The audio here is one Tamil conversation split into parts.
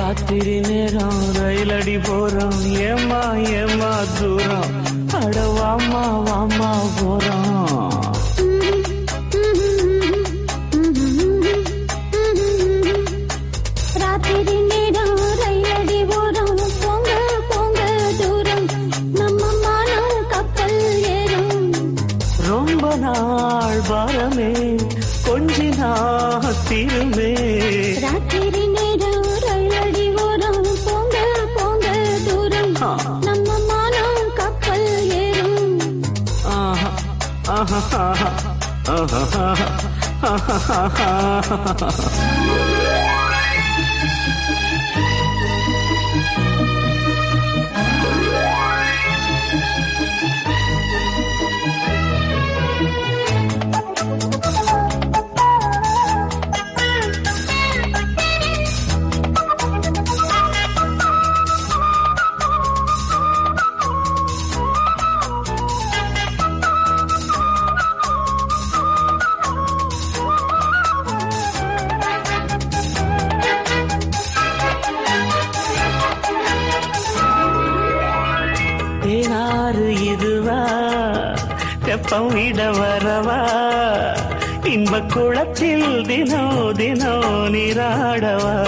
ராத்திரி நேரம் ரயிலடி போறோம் ஏமா ஏமா தூரம் அட வாமா வாமா போறோம் ராத்திரி நேரம் ரயிலடி ஓரம் போங்க போங்க தூரம் நம்ம மானம் கப்பல் ஏறும் ரொம்ப நாள் பாரமே கொஞ்சி நாத்திருமே ராத்திரி நேரம் ரயிலடி ஓரம் போங்க போங்க தூரம் ஆ. நம்ம மானம் கப்பல் ஏறும் ஆஹா ஆஹா ஆஹா ஆஹா ஆஹா தேனாறு இதுவா தெப்பம் விட வரவா இன்ப குளத்தில் தினோ தினோ நீராடவா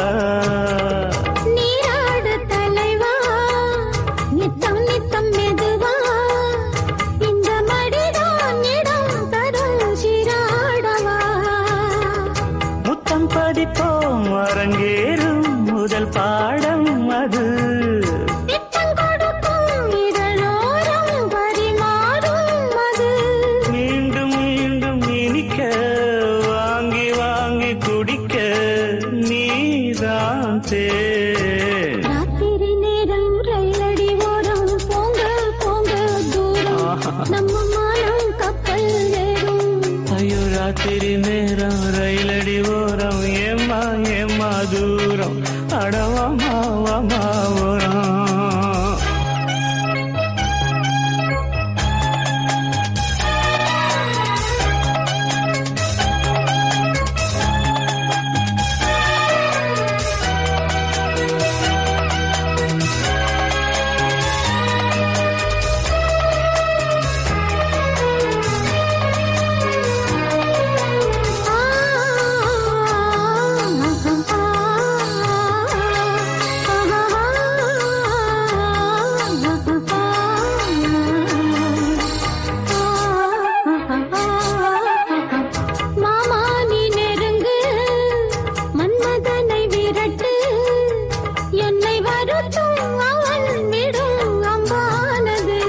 நீராடு தலைவா நித்தம் நித்தம் மெதுவா இந்த மடிதான் இடம் தரும் சிராடவா முத்தம் படிப்போம் அரங்கேறும் முதல் பாடம் அது நித்தம் கொடுக்கும் இதழோரம் பரிமாறும் அது மீண்டும் மீண்டும் இனிக்க வாங்கி வாங்கி குடிக்க நீதான் தேன் ராத்திரி நேரம் ரயிலடி ஓரம் போங்க போங்க தூரம் நம்ம மானம் கப்பல் ஏறும் ஐயோ ராத்திரி நேரம் ரயிலடி ஓரம் ஏமா ஏமா தூரம் அடவாமா வாமா ஓரம் மாமா நீ நெருங்கு மன்மதனை விரட்டு என்னை வருத்தும் அவன் விடும் அம்பானது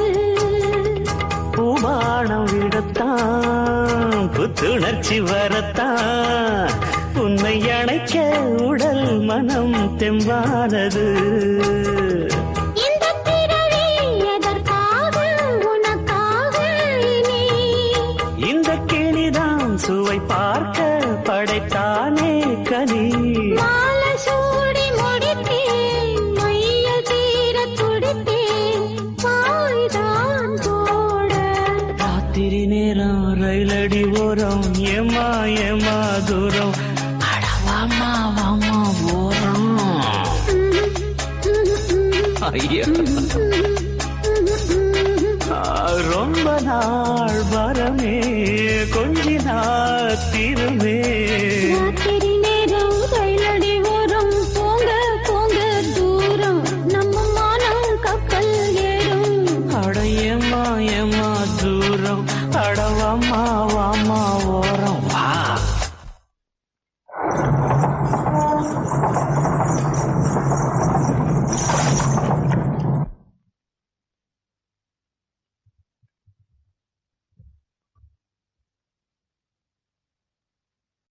பூபானம் விடத்தான் புத்துணர்ச்சி வரத்தான் உன்னை அணைக்க உடல் மனம் தெம்பானது இந்த பிறவி எதற்காக உனக்காக இனி இந்த கிளிதான் சுவை பார்க்க படைத்தானே கனி மாலை சூடி முடித்தேன் மையல் தீர துடித்தேன் வாய்தான் போட ராத்திரி நேரம் ரயிலடி ஓரம் ஏமா ஏமா தூரம் அட வாமா வாமா ஓரம் ஐயா ஆ, ரொம்ப நாள் வரமே கொஞ்சி நாத்திருமே ராத்திரி நேரம் ரயிலடி ஓரம் போங்க போங்க தூரம் நம்ம மானம் கப்பல் ஏறும் அட ஏமா ஏமா தூரம் அட வாமா வாமா ஓரம் வா